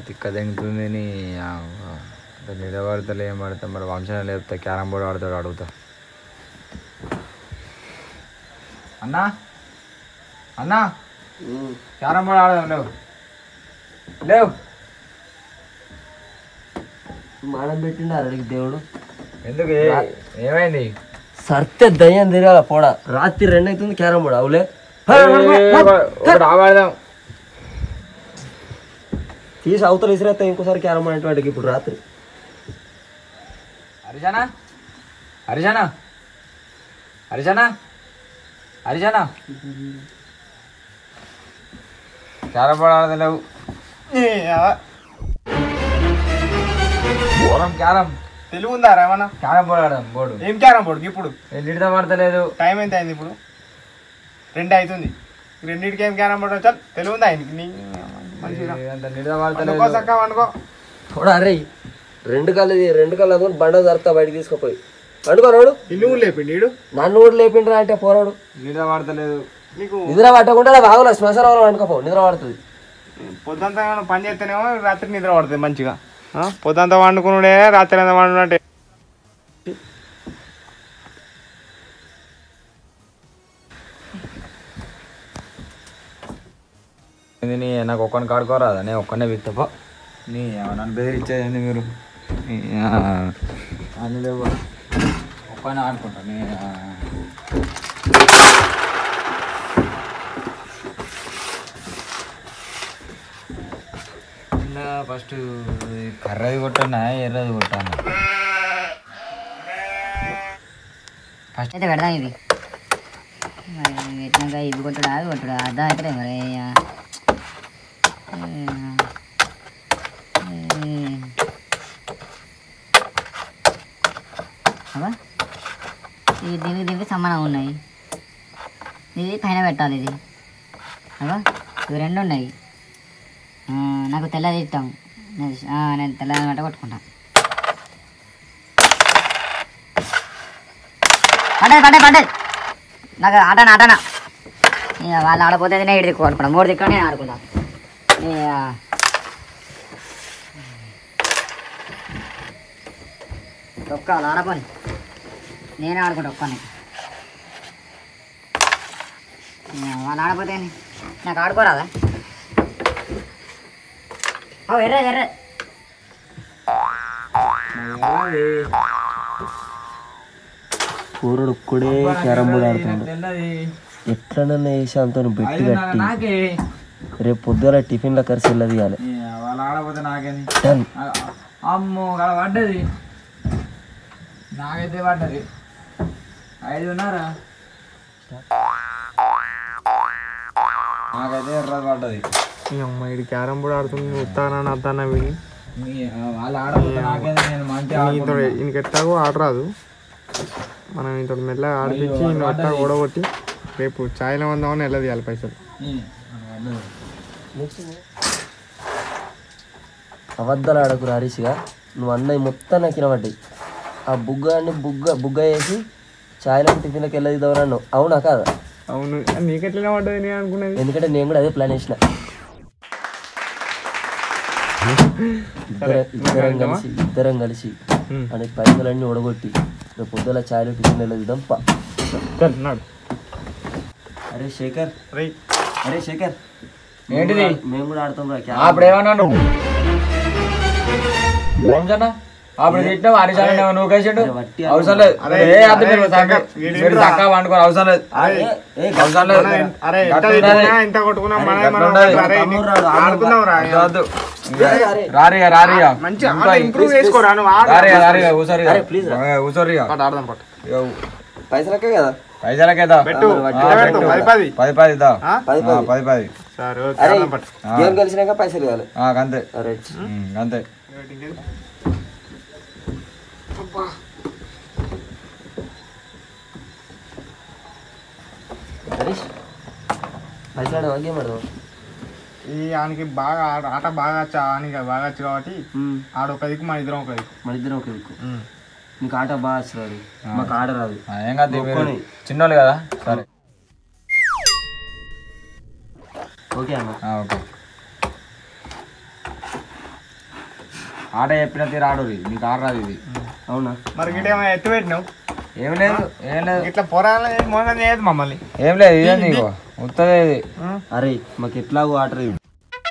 తిక్క తెంగుతుంది నీ నిలబడతలే ఏం పడతా మరి వంశం లేపుతా క్యారం బోర్డు ఆడతాడు అడుగుతా అన్నా అన్నా క్యారం బోర్డు ఆడదాం లేవు లేవు మానం పెట్టిండారు అడిగి దేవుడు ఎందుకు ఏ- ఏమైంది సర్తే దయ్యం తిరగాల పోడా రాత్రి రెండు అవుతుంది క్యారం బోర్డు అవులే ఒకటి ఆడదాం తీసి అవతల ఇసిరేస్తా ఇంకోసారి క్యారం బోర్డు అంటే వాడికి ఇప్పుడు రాత్రి హరిజానా హరిజానా హరిజానా హరిజానా క్యారం బోర్డు ఆడలేవు క్యారం క్యారం తెలుగు ఉందా ఏమన్నా క్యారం బోర్డు ఆడదాం బోర్డు ఏం క్యారం బోర్డు ఇప్పుడు లిడిత పడతలేదు టైం ఎంత అయింది ఇప్పుడు రెండు అవుతుంది రెండింటికి ఏం క్యారం బోర్డు వచ్చా తెలుగు ఉందా ఆయనకి నీ మంచిగా అంత లిడిత వండుకో పడతలేదు చక్క వండుకో పోడా అరే రెండు కళ్ళు ఇది రెండు కళ్ళు అందుకొని బండ జరుపుతా బయటికి తీసుకుపోయి అనుకోరాడు ఇల్లు లేపిండి ఈడు నన్ను కూడా లేపిండ్రా అంటే పోరాడు లిడిత పడతలేదు నీకు నిద్ర పట్టకుండా బాగున్నా శ్మశానంలో వండుకోపో నిద్ర పడుతుంది పొద్దంతా ఏమైనా పని చేస్తేనేమో రాత్రి నిద్ర పడుతుంది మంచిగా ఆ? పొద్దంతా వండుకున్నాడే రాత్రి అంతా వండుకుంటే ఇది నీ నాకు ఒక్కని కాడుకోరాదా నేను ఒక్కనే విత్తపో నీ నన్ను బెదిరించేది మీరు నీ, ఆ, అన్ని లేవు ఒక్కనే ఆడుకుంటా నీ ఆ. ఇలా ఫస్ట్ కర్రది కొట్టనా ఎర్రది కొట్టాను ఫస్ట్ అయితే పెడదాం ఇది మరి ఎట్లా ఇవి కొట్టుడా అవి కొట్టుడా అర్థం అవుతలే మరి ఆ, అబ్బా ఇవి దీనికి దీనికి సమానంగా ఉన్నాయి ఇది పైన పెట్టాలి ఇది అబ్బా ఇవి రెండు ఉన్నాయి ఆ, నాకు తెల్లది ఇష్టం నేను- ఆ, నేను తెల్లది మాట కొట్టుకుంటా పడ్డది పడ్డది పడ్డది నాకు ఆటనా ఆటనా ఇక వాళ్ళు ఆడపోతే నేను ఇటు దిక్కు ఆడుకున్నా మూడు దిక్కు నేను ఆడుకున్నా ఇక ఒక్క వాళ్ళు ఆడపోని నేనే ఆడుకుంటా ఒక్కని ఇక వాళ్ళు ఆడపోతే ఏంది? నాకు ఆడుకోరాదా ఓ ఎర్ర ఎర్ర కూరడు ఒక్కడే క్యారం బోర్డు ఆడుతున్నాడు తెల్లది ఎట్లనన్నా వేసి అంత బెట్టి కట్టి నాకే రేపు పొద్దున టిఫిన్లో కలిసి వెళ్ళదు ఇవ్వాలి ఈ వాళ్ళు ఆడపోతే నాకేని డన్ ఆ- అమ్మో అక్కడ పడ్డది నాకైతే పడ్డది ఐదున్నరా నాకైతే ఎర్రది పడ్డది ఈ అమ్మ ఇది క్యారం బోర్డు ఆడుతుంది ఉత్తానా అత్తానా వీడి మీ ఆ, వాళ్ళు ఆడపోతే నాకైతే నేను మంచిగా ఇంత ఆడుకుంటున్నా. ఈయనకి ఎట్టాగో ఆడరాదు మనం ఇంత మెల్లగా ఆడిపించి ఈయన ఎట్టా ఓడగొట్టి రేపు ఛాయ్లో వందామని వెళ్ళదు ఇవ్వాలి పైసలు ఈ, నాకు పడ్డది. అబద్ధాలు ఆడకురు హరీష్గా నువ్వు అన్నవి మొత్తం నాకు వినబడ్డాయి ఆ బుగ్గాన్ని బుగ్గ బుగ్గ వేసి ఛాయ్లకు టిఫిన్లకు వెళ్ళదిద్దామని అన్నావు అవునా కాదా అవును నీకెట్లా పడ్డది నేను అనుకునేది ఎందుకంటే నేను కూడా అదే ప్లాన్ వేసిన ఇద్దరం ఇద్దరం కలిసి ఇద్దరం కలిసి ఉమ్. అని పైసలన్నీ ఒడగొట్టి రేపు పొద్దుల ఛాయ్లో టిఫిన్ వెళ్ళదిద్దాం పా నాడు అరే శేఖర్ రై అరే శేఖర్ ఏంటిది మేము కూడా ఆడతాం రా ఆ, అప్పుడు ఏమన్నా నువ్వు ఏంటన్నా అప్పుడు తిట్టావు హరిశాల నువ్వు కేసిండు వట్టి అవసరం లేదు ఏ అర్థం మీరు చక్క- మీరు చక్కగా వండుకోరు అవసరం లేదు అవసరం లేదు అరే ఎంత గట్ల తిట్టినా, ఉండాలి. ఎంత కొట్టుకున్నా అరే, మనమే గట్ల మనం ఉండాలి. అరే, తమ్ముడు రాడు, ఆడు ఆడుకుందాం రా వద్దు. రారిగా రారిగా మంచి ఇంప్రూవ్ చేసుకోరా నువ్వు ఆడు. రారిగా రారిగా ఊసరి అరే, please రా. ఊసరిగా పట్టు, ఆడదాం పట్టు పైసలకే కదా పైసలకేదా పెట్టు ఆ, ఎంత పెట్టు. పెడతావు? పది పది పది పది దా ఆ? పది ఆ, పది పది పది సరే ఓకే, అరే ఆడదాం పట్టు గేమ్ కలిసినాక పైసలు ఇవ్వాలి ఆ, అంతే అరే ఉమ్, అంతే హరీష్ పైసలు ఆడవా గేమ్ ఆడదాం ఈ ఆయనకి బాగా ఆట- ఆట బాగా వచ్చు ఆయనకి బాగా వచ్చు కాబట్టి ఆడ ఒక దిక్కు మన ఇద్దరం ఒక దిక్కు మన ఇద్దరం ఒక దిక్కు నీకు ఆట బాగా వస్తుంది మాకు ఆట రాదు ఆ, ఏం కాదు మీరు ఒక్కొని. చిన్నోళ్ళు కదా సరే ఓకే అన్న ఆ, ఓకే ఆట చెప్పిన తీరు ఆడు నీకు ఆడరాదు ఇది అవునా మరి గిట్ట ఏమైనా ఎత్తు పెట్టినావు ఏం లేదు ఏం లేదు ఇట్లా పొరాల మోసం చేయదు మమ్మల్ని ఏం లేదు ఇదే నీకు ఉత్తదే ఇది అరే మాకు ఎట్లాగో ఆటరు ఇవి.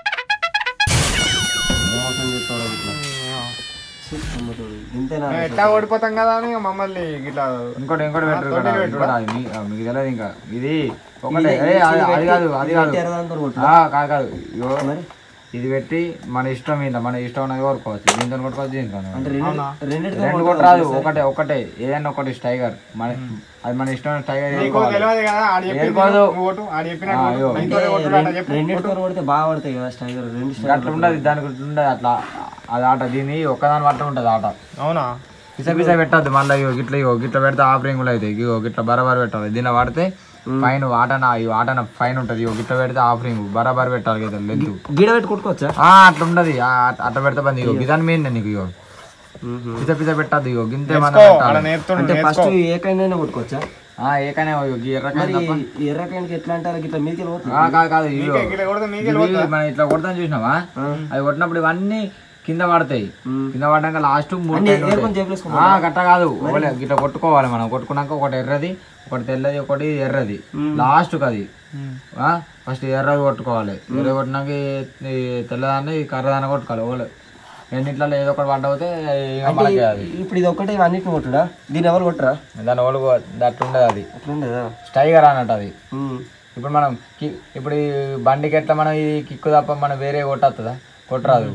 మోసం చేస్తాడు ఇట్లా ఛీ, అమ్మతోడు. ఇంతేనా మేము ఎట్లా ఓడిపోతాం కదా అని ఇక మమ్మల్ని ఇట్లా ఇంకోటి ఇంకోటి పెట్టరు తోటి కదా పెట్టుడా? ఇంకోటి అది మీ- ఆ, మీకు తెలియదు ఇంకా ఇది ఒకటే ఏ, అది అది కాదు అది కాదు ఎర్రదాంతో కొట్టు. ఆ, కాదు కాదు ఇగో ఇది పెట్టి మన ఇష్టం మీద మన ఇష్టం ఉన్నది కొనుక్కోవచ్చు దీంతో కొట్టుకోవచ్చు దీంతో అంటే రెండు రెండింటితో రెండు కొట్టరాదు ఒకటే ఒకటే ఏదైనా ఒకటి స్టైగర్ మన అది మన ఇష్టం స్టైగర్ నీకు తెలియదు కదా ఆడు చెప్పి ఏరుకోదు. ఓటు ఆడు చెప్పిన ఆ, అయ్యో. రెండింటితో కొడితే బాగా పడతాయి కదా స్టైగర్ రెండు స్టైగర్ అట్లా ఉండదు దానికి ఉండదు అట్లా అది ఆట దీని ఒక్కదాని పట్ల ఉంటుంది ఆట అవునా పిస పిస పెట్టద్దు మళ్ళీ ఇగో గిట్ల ఇగో గిట్ల పెడితే ఆఫరింగ్ కూడా అవుతాయి ఇగో గిట్ల బరాబర్ పెట్టాలి దీనిలో పడితే ఫైన్ ఆటన ఈ ఆటన ఫైన్ ఉంటుంది ఇగో గిట్ల పెడితే ఆఫరింగ్ బరాబర్ పెట్టాలి కదా లెంత్ గిడ పెట్టి కొట్టుకోవచ్చా అట్లా ఉండదు ఆ, అట్లా- అట్లా పెడితే బంది ఇగో గిదాని మీద నీకు ఇగో పిస పిస పెట్టద్దు ఇగో గింతే మన నేర్చుకో, పెట్టాలి. ఆడ నేర్పుతుండు అంటే నేర్చుకో ఫస్ట్ ఏకైనా కొట్టుకోవచ్చా ఆ, ఏకనే ఇగో ఈ ఎర్రకాయ మరి తప్ప. ఈ ఎర్రకాయనికి ఎట్లా అంటారు ఇట్లా మీదకి పోతుంది ఆ, కాదు కాదు ఇగో ఇట్లా కొడితే మీకే ఇవి మనం ఇట్లా కొడతాం చూసినావా అవి కొట్టినప్పుడు ఇవన్నీ కింద పడతాయి కింద పడ్డాక లాస్ట్ మూడు అన్ని టైర్లు ఏరుకొని ఉంటాయి. చేపలేసుకో ఆ, గట్ట కాదు ఒకలే గిట్ల కొట్టుకోవాలి మనం కొట్టుకున్నాక ఒకటి ఎర్రది ఒకటి తెల్లది ఒకటి ఎర్రది లాస్ట్ అది ఫస్ట్ ఎర్రది కొట్టుకోవాలి ఎర్ర కొట్టినాక ఈ- ఈ తెల్లదాన్ని ఈ కర్రదాన్ని కొట్టుకోవాలి ఓలే రెండిట్లలో ఏదో ఒకటి పడ్డవుతే మనకే అది ఇప్పుడు ఇది ఒక్కటే అన్నిటిని కొట్టుడా దీని ఎవరు కొట్టరా దాని ఓలు అట్లా ఉండదు అది అట్లుండదా స్టైగర్ అన్నట్టు అది ఉమ్. ఇప్పుడు మనం కి- ఇప్పుడు ఈ బండికి ఎట్లా మనం ఈ కిక్కు తప్ప మనం వేరే కొట్టస్తుందా కొట్టరాదు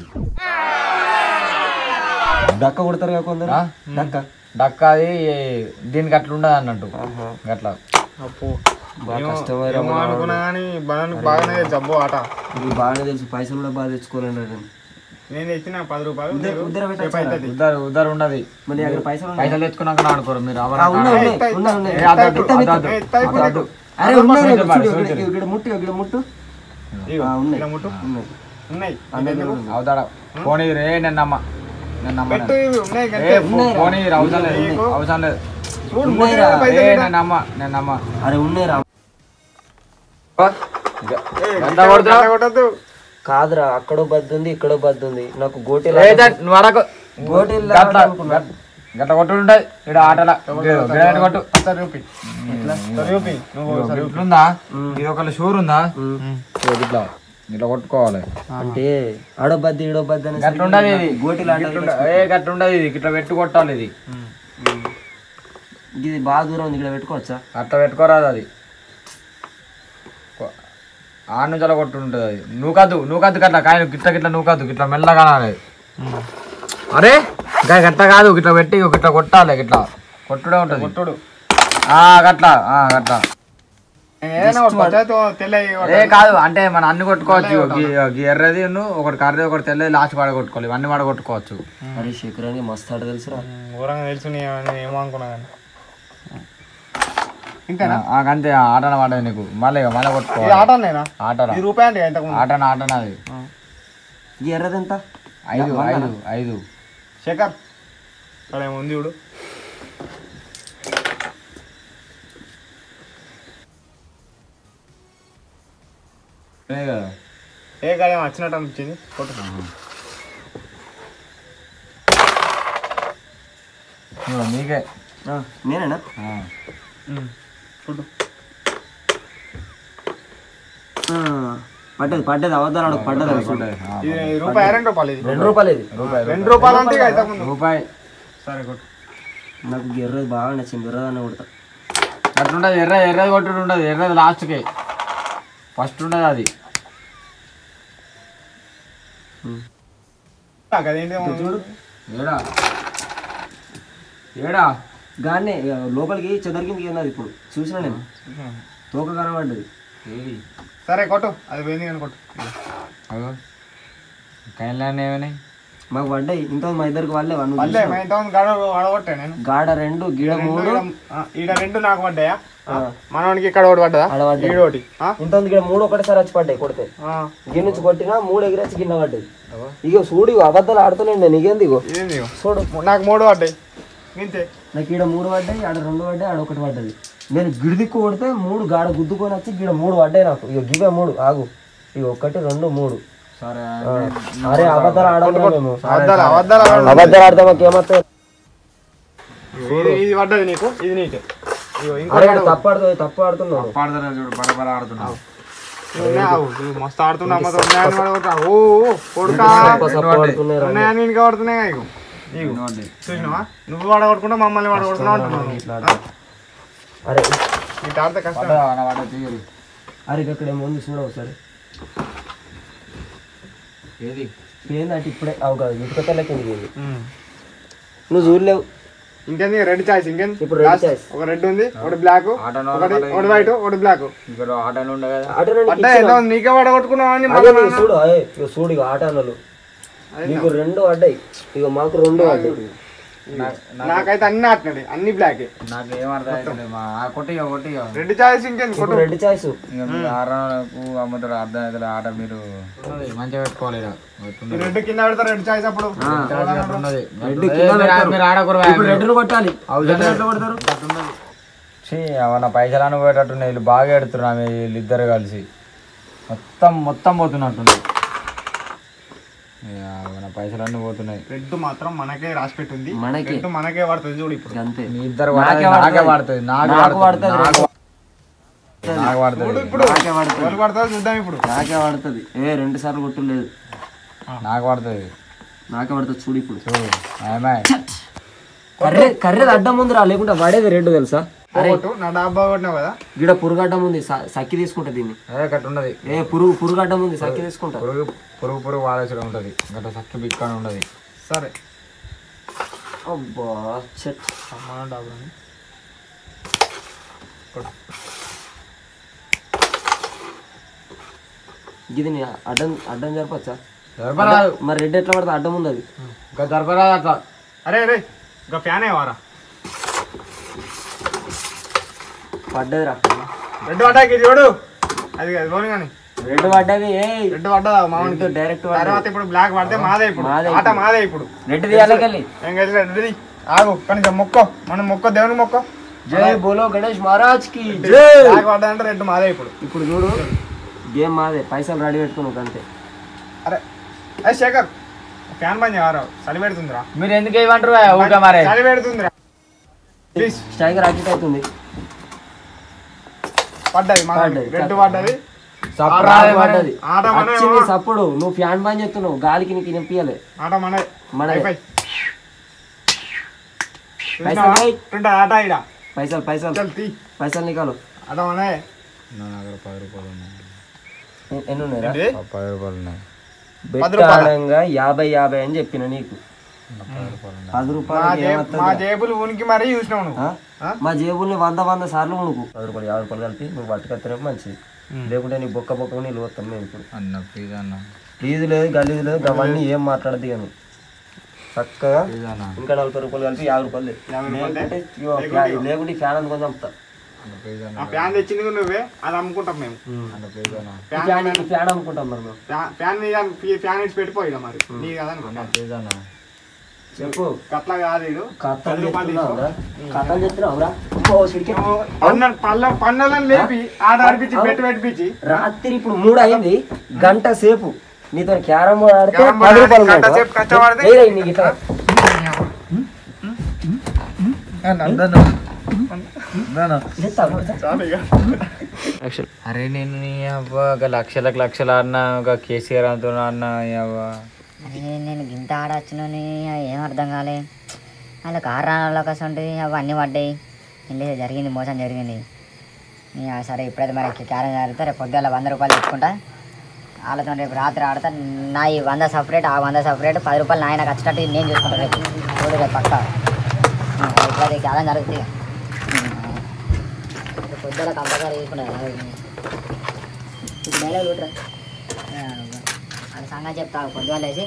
డక్క కొడతారు కదా కొందరు ఆ? డక్క డక్క అది దీనికి అట్లా ఉండదు అన్నట్టు అట్లా అప్పు బాగా కష్టమైన ఏమో అనుకున్నా కానీ బనానికి బాగానే జబ్బు ఆట ఇది బాగానే తెలుసు పైసలు కూడా బాగా తెచ్చుకోవాలండి నేను తెచ్చిన పది రూపాయలు నీకు ఉద్దర సేపు పెట్టచ్చు అవుతుంది. ఉద్దరు ఉద్దరు ఉండదు మరి అక్కడ పైసలు ఉన్నాయి. పైసలు తెచ్చుకున్నాక ఆడుకోరు మీరు ఆ, అవరా ఉన్నాయి, ఉన్నాయి, ఇత్తా, ఉన్నాయి, ఉన్నాయి. ఏ, అదొద్దు, ఇత్తా, అదొద్దు, ఇత్తా, ఇత్తా, అదొద్దు. అరే ఉన్నాయి రే, సూచన చూడు, పడు, ఇక్కడ- సూచన. ఇక్కడ ముట్టు ఇక్కడ ముట్టు ఇగో, ఆ, ఉన్నాయి. ఇలా ముట్టు ఉన్నాయి ఉన్నాయి అందరిలో అవుతాడా ఫోన్ ఇది రే నేను నమ్మ నేను నమ్మ పెట్టు ఇవి ఉన్నాయి ఏ గంతే. ఫోన్ ఇది అవసరం లేదు అవసరం లేదు చూడు ఉన్నాయిరా. ముట్టు పైసలు ఏ ఇవ్వడా? నేను నమ్మ నేను నమ్మ అరే ఉన్నాయి రా ఏయ్, ఎంత ఇట్లా కొడుతున్నావు? ఇట్లా కొట్టొద్దు కాదురా అక్కడో బద్దు ఉంది ఇక్కడో బద్దు ఉంది నాకు గోటి ఏ దట్ నువ్వు అరకు గోటీలు గట్ల లాగాలనుకున్నా. గట్ల కొట్టు ఉంటుంది ఇక్కడ ఆటల బిర్యానీ కొట్టు ఒకసారి చూపి ఒకసారి చూపి నువ్వు ఒకసారి చూపి. ఇట్లుందా ఇది ఒకళ్ళ షూర్ ఉందా ఇదిగో ఇట్లా ఇట్లా కొట్టుకోవాలి అంటే ఆడో బద్ది ఈడో బద్ది అని గట్ల ఉండదు ఇది గోటీలు ఆట గిట్ల- ఏ గట్ల ఉండదు ఇది ఇట్లా పెట్టు కొట్టాలి ఇది ఇది బాగా దూరం ఉంది ఇక్కడ పెట్టుకోవచ్చా అట్లా పెట్టుకోరాదు అది ఆడ నుంచి అలా కొట్టు ఉంటుంది అది నువ్వు కాదు నువ్వు కాదు గట్ల కాయ గిట్ల గిట్ల నువ్వు కాదు గిట్ల మెల్లగా అనాలి అరే ఇంకా గట్ల కాదు గిట్ల పెట్టి గిట్ల కొట్టాలి గిట్ల కొట్టుడే ఉంటుంది కొట్టుడు ఆ, గట్ల ఆ, గట్ల నేను ఏదైనా ఒకటి పచ్చడితో తెల్లవి ఏ కాదు అంటే మనం అన్ని కొట్టుకోవచ్చు ఇగో గీ- గీ ఎర్రది ఉన్ను, ఒకటి కర్రది ఒకటి తెల్లది లాస్ట్ వాడ కొట్టుకోవాలి ఇవన్నీ వాడ కొట్టుకోవచ్చు అరే శేఖరానికి మస్తు ఆట తెలుసురా ఘోరంగా తెలుసు నీ- నేను ఏమో అనుకున్నా కానీ ఇంతేనా ఆ, అంతే ఆ, ఆటన వాడ నీకు మళ్ళీ ఇక మళ్ళీ ఇది కొట్టుకోవాలి ఆట నేనా ఆటన ఇది రూపాయి అంటే ఇంతకు ముందు ఆటన ఆటన అది ఈ ఎర్రది ఎంత ఐదు ఐదు ఐదు శేఖర్ ఇక్కడ ఏమో ఉంది చూడు ఏ కదా ఏ కాడ ఏమో వచ్చినట్టు అనిపించింది కొట్టు ఇగో నీకే ఆ, నేనేనా ఆ. కొట్టు ఆ, పడ్డది పడ్డది అవద్దాలు ఆడు పడ్డది అది చూడు. ఆ, ఇది రూపాయి రెండు రూపాయలు ఇది రెండు రూపాయలు ఇది రూపాయి రెండు రూపాయలు అంటే ఇక ఇంతకు ముందు రూపాయి సరే కొట్టు నాకు ఎర్రది బాగా నచ్చింది ఎర్రదాన్ని కొడతా అట్లుంటది ఎర్ర ఎర్రది కొట్టుడు ఉండదు ఎర్రది లాస్ట్కి ఫస్ట్ ఉండదు అది నాకు అదేంటి చూడు ఏడా ఏడా గానే ఇక లోపలికి చెదరికింది ఉన్నది ఇప్పుడు చూసిన నేను తోక కనబడ్డది ఏది సరే కొట్టు అది పోయింది కానీ కొట్టు అగో కైన్లాండ్ ఏమని మాకు పడ్డాయి ఇంత మా ఇద్దరికి వాళ్ళే వాళ్ళు మళ్ళీ మా ఇంతకుముందు గడ అడగొట్టా నేను గాడ రెండు గిడ మూడు ఈడ- ఆ, ఈడ రెండు నాకు పడ్డాయా ఆ, మనవానికి ఇక్కడ ఒకటి పడ్డదా ఆడ పడ్డది. ఈడ ఒకటి ఆ? ఇంత ఉంది గిడ మూడు ఒకటేసారి వచ్చి పడ్డాయి కొడితే ఆ, గిన్నె నుంచి కొట్టినా మూడు ఎగిరేసి గిన్నె పడ్డది ఇగో చూడు ఇగో అబద్ధాలు ఆడుతున్నాయి నేను నీకేంది ఇగో ఇదేంది ఇగో? చూడు నాకు మూడు పడ్డాయి ఇంతే నాకు ఈడ మూడు పడ్డాయి ఆడ రెండు పడ్డాయి ఆడ ఒకటి పడ్డది నేను గిడిదిక్కు కొడితే మూడు గాడ గుద్దుకొని వచ్చి గిడ మూడు పడ్డాయి నాకు ఇగో గివే మూడు ఆగు ఇగో ఒకటి రెండు మూడు సరే అరే అబద్ధాలు ఆడము మేము అబద్ధాలు అబద్ధాలు ఆడు. అబద్ధాలు ఆడితే మాకు ఏమవుతాయి ఇది ఇది పడ్డది నీకు ఇది నీకు ఇగో ఇంకో అరే తప్పు ఆడుతుంది తప్పు ఆడుతున్నావు పాడతారా చూడు బరబర ఆడుతున్నావు ఉన్నాయి, ఆగు. నువ్వు మస్తు ఆడుతున్నా అమ్మతో ఉన్నాయని వాడు కొడతా. ఓ ఓ, కొడుకా తప్పు ఆడుతున్నాయి రా. ఉన్నాయని ఇంకా పడుతున్నాయి ఇగో ఇగో చూసినావా నువ్వు వాడగొట్టుకుంటా మమ్మల్ని వాడగొడుతున్నావు అంటున్నావు అరే ఇటు ఆడితే కష్టం పడ్డా నా వాడ తీయరు అరే ఇక్కడ ముందు చూడ ఒకసారి ఏది ఏందంటే ఇప్పుడే అవు కాదు ఇటుక తెల్లకి ఎందుకు ఏంది ఉమ్. నువ్వు చూడలేవు ఇంకేంది రెడ్ చాయిస్ ఇంకేంది ఇప్పుడు రెడ్ Last. చాయిస్ ఒక రెడ్ ఉంది ఒకటి బ్లాక్ ఆటను ఒకటి ఒకటి వైట్ ఒకటి బ్లాక్ ఇక్కడ ఆటలు ఉండే కదా అటు పడ్డా ఎంత ఉంది? నీకే వాడగొట్టుకున్నావు అని అదే నీకు చూడు అయ్యే ఇగో చూడు ఇక ఆట అన్నలు నీకు రెండు పడ్డాయి ఇక మాకు రెండు పడ్డాయి నాకైతే అన్ని ఆటినాడు అన్ని బ్లాక్ నాకు ఏం అర్థం అవుతలేదు మా ఆ కొట్టిగా కొట్టిగా రెడ్ చాయిస్ ఇంకేంది ఇప్పుడు రెడ్ చాయిస్ ఇక మీరు ఆడకు అమ్ముతాడు అర్థం అవుతుంది ఆట మీరు మంచిగా పెట్టుకోవాలి ఈడ. ఈ రెడ్ కింద పెడతా రెడ్ చాయిస్ అప్పుడు ఉన్నది. రెడ్ ఏ, మీరు- మీరు ఆడకూడదు ఇప్పుడు రెడ్ను కొట్టాలి రెడ్ ఎట్లా కొడతారు ఛీ, అవన్న పైసలు అనుకోయేటట్టున్నాయి వీళ్ళు బాగా ఎడుతున్నారు వీళ్ళు ఇద్దరు కలిసి మొత్తం మొత్తం పోతున్నట్టుంది ఇక మన పైసలు అన్నీ పోతున్నాయి రెడ్ మాత్రం మనకే రాసి పెట్టుంది మనకే. రెడ్ మనకే పడుతుంది చూడు ఇప్పుడు అంతే మీ ఇద్దరు నాకే పడుతుంది, నాకే పడుతుంది. పడుతుంది నాకు నాకు పడుతుంది పడుతుంది, నాకు నాకు పడుతుంది ఇప్పుడు ఎవరు పడతారో చూద్దాం ఇప్పుడు నాకే పడుతుంది ఏ రెండు సార్లు కొట్టులేదు నాకు పడుతుంది నాకే పడుతుంది చూడు ఇప్పుడు చూడు ఏమాయ్ కర్రే కర్రేది అడ్డం ఉంది రా లేకుంటే పడేది రెండు తెలుసా కొట్టు నా డబ్బా కొట్టినావు కదా గిడ పురుగడ్డం ఉంది స- సక్కి తీసుకుంటా దీన్ని అదే కట్టు ఉన్నది ఏ పురుగు పురుగడ్డం ఉంది సక్కి తీసుకుంటా పురుగు పురుగు పురుగు వాడేసడం ఉంటుంది గట్ట సక్కి బిక్కని ఉండదు సరే అబ్బా చెట్ సమాన డబ్బులని ఇది నీ అడ్డం అడ్డం జరపచ్చా జరపరాదు మరి రెడ్ ఎట్లా పడితే అడ్డం ఉంది అది ఇంకా జరపరాదు అట్లా అరే అరే ఇంకా ఫ్యాన్ వారా పడ్డదిరా రెడ్ పడ్డాకి చూడు అది అది పోనీ కానీ రెడ్ పడ్డది ఏ రెడ్ పడ్డదా మామూలు డైరెక్ట్ తర్వాత ఇప్పుడు బ్లాక్ పడితే మాదే ఇప్పుడు మాదే ఆట మాదే ఇప్పుడు రెడ్ తీయాలకెళ్ళి ఏం కలిసి రెడ్డి ఆగు కనీసం మొక్కో మనం మొక్కో దేవుని మొక్కో జై బోలో గణేష్ మహారాజ్ కి జై బ్లాక్ పడ్డదంటే రెడ్ మాదే ఇప్పుడు ఇప్పుడు చూడు గేమ్ మాదే పైసలు రెడీ పెట్టుకున్నావు అంతే అరే అరే శేఖర్ ఫ్యాన్ బంద్ చేయవారా చలి పెడుతుందిరా మీరు ఎందుకు ఏమంటారు ఊక మరే చలి పెడుతుందిరా ప్లీజ్ స్టైగర్ అకిట్ అవుతుంది పడ్డది మా పడ్డది. రెడ్ పడ్డది సప్రాయ్ మరి. పడ్డది ఆట మన వచ్చింది సప్పుడు నువ్వు ఫ్యాన్ బంద్ చేస్తున్నావు గాలికి నీకు నింపియాలి ఆట మన మన అయిపోయి పైసలు రాయ్. ఉంటుంది ఆట ఇడ పైసలు పైసలు చల్ తీ పైసలు నీకాలు ఆట మనే నా దగ్గర పది రూపాయలు ఉన్నాయి ఎ- ఎన్ని ఉన్నాయిరా ఏంటి? ప- పది రూపాయలు ఉన్నాయి పది రూపాయలా? బెట్టాడంగా యాభై యాభై అని చెప్పిన నీకు పది రూపాయలు ఉన్నాయి పది మా రూపాయలు జేబు ఏమవుతుంది మా జేబులు ఉనికి మరీ చూసినావు నువ్వు ఆ? ఆ? మా జేబుల్ని వంద వంద సార్లు ఉనుకు పది రూపాయలు యాభై రూపాయలు కలిపి నువ్వు పట్టుకొస్తేనే మంచిది లేకుంటే నీ బొక్క బొక్క నీళ్ళు పోతాం మేము ఇప్పుడు అన్న ప్లీజ్ అన్న ప్లీజ్ లేదు గలీజ్ లేదు అవన్నీ ఏం మాట్లాడద్దు కానీ చక్కగా ప్లీజ్ అన్న ఇంకా నలభై రూపాయలు కలిపి యాభై రూపాయలు లే. లేకుంటే ఇగో ఫ్యా- లేకుంటే ఈ ఫ్యాన్ అందుకొని చంపుతా అన్న ప్లీజ్ అన్న ఆ ఫ్యాన్ తెచ్చింది కూడా నువ్వే అది అమ్ముకుంటాం మేము అన్న ప్లీజ్ అన్న ఈ ఫ్యాన్ ఈ ఫ్యాన్ అమ్ముకుంటాం మరి మేము ఫ్యా- ఫ్యాన్ మీద ఈ ఫ్యాన్ ఇచ్చి పెట్టిపోయినా మరి నీ కదా అనుకుంటా ప్లీజ్ అన్న చెప్పు అట్లా కాదు వీడు. కథలు పది రూపాయలు చెప్తున్నావురా కథలు చెప్తున్నావురా ఓ సిడికే. నువ్వు పన్న పల్ల పన్నులను లేపి ఆట ఆడిపించి బెట్ పెట్టిపించి రాత్రి ఇప్పుడు మూడు అయింది గంట సేపు నీతో క్యారమ్ బోర్డ్ ఆడితే క్యారమ్ బోర్డ్ పది రూపాయలు ఆడి గంట ఉన్నాయా? సేపు కష్టపడితే- ఏయ్ రేయ్ నీకు ఇట్లా చెప్తా, చెప్తా. చాలు ఇక. యాక్షన్ అరే నేను నీ అవ్వ ఒక లక్షలకు లక్షలు అన్న ఒక కేసీఆర్ అంటున్నా అన్న ఈ అవ్వ అరే నేను గింత ఆడొచ్చునని ఏం అర్థం కాలే వాళ్ళకి ఆరు రాళ్ళకి వస్తుంటే అవి అన్నీ పడ్డాయి ఏంటి జరిగింది మోసం జరిగింది నీ ఆ సరే ఇప్పుడైతే మరి క్యారెన్ జరిగితే రేపు పొద్దున్న వంద రూపాయలు తెచ్చుకుంటా వాళ్ళతో రేపు రాత్రి ఆడతా నా ఈ వంద సపరేట్ ఆ వంద సపరేట్ పది రూపాయలు నాయనకు వచ్చేటట్టు నేను చూసుకుంటా రేపు చూడు రేపు పక్క ఇప్పుడైతే క్యారెన్ జరుగుతుంది ఇక. రేపు పొద్దున్న కంపల్సరీ తీసుకుంటా ఇప్పుడు డైలాగ్ చూడరా అది సంగతి చెప్తా పొద్దుగా లేచి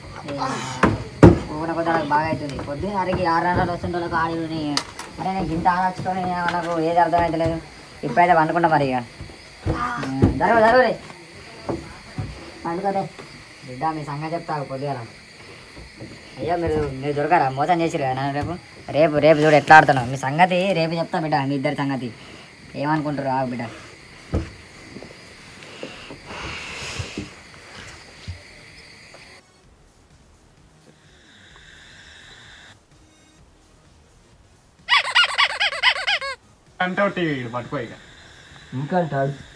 ఊన కొద్ది నాకు బాగా అవుతుంది పొద్దున్న అరకి ఆరు గంటలు వస్తుంటే వాళ్ళకి ఆడి అరే నేను గింత ఆడొచ్చుకొని నాకు ఏది అర్థమవుతలేదు ఇప్పుడైతే వండుకుంటా మరి ఇక జరగ జరగలే పండుకోతే బిడ్డ మీ సంగతి చెప్తా పొద్దుగా అయ్యో మీరు మీరు దొరకరా మోసం చేసిరు కదా నన్ను రేపు రేపు రేపు చూడు ఎట్లా ఆడుతున్నావు మీ సంగతి రేపు చెప్తా బిడ్డ మీ ఇద్దరి సంగతి ఏమనుకుంటారు ఆ బిడ్డ అంటే ఒకటి పట్టుకో ఇక ఇంకా అంటాడు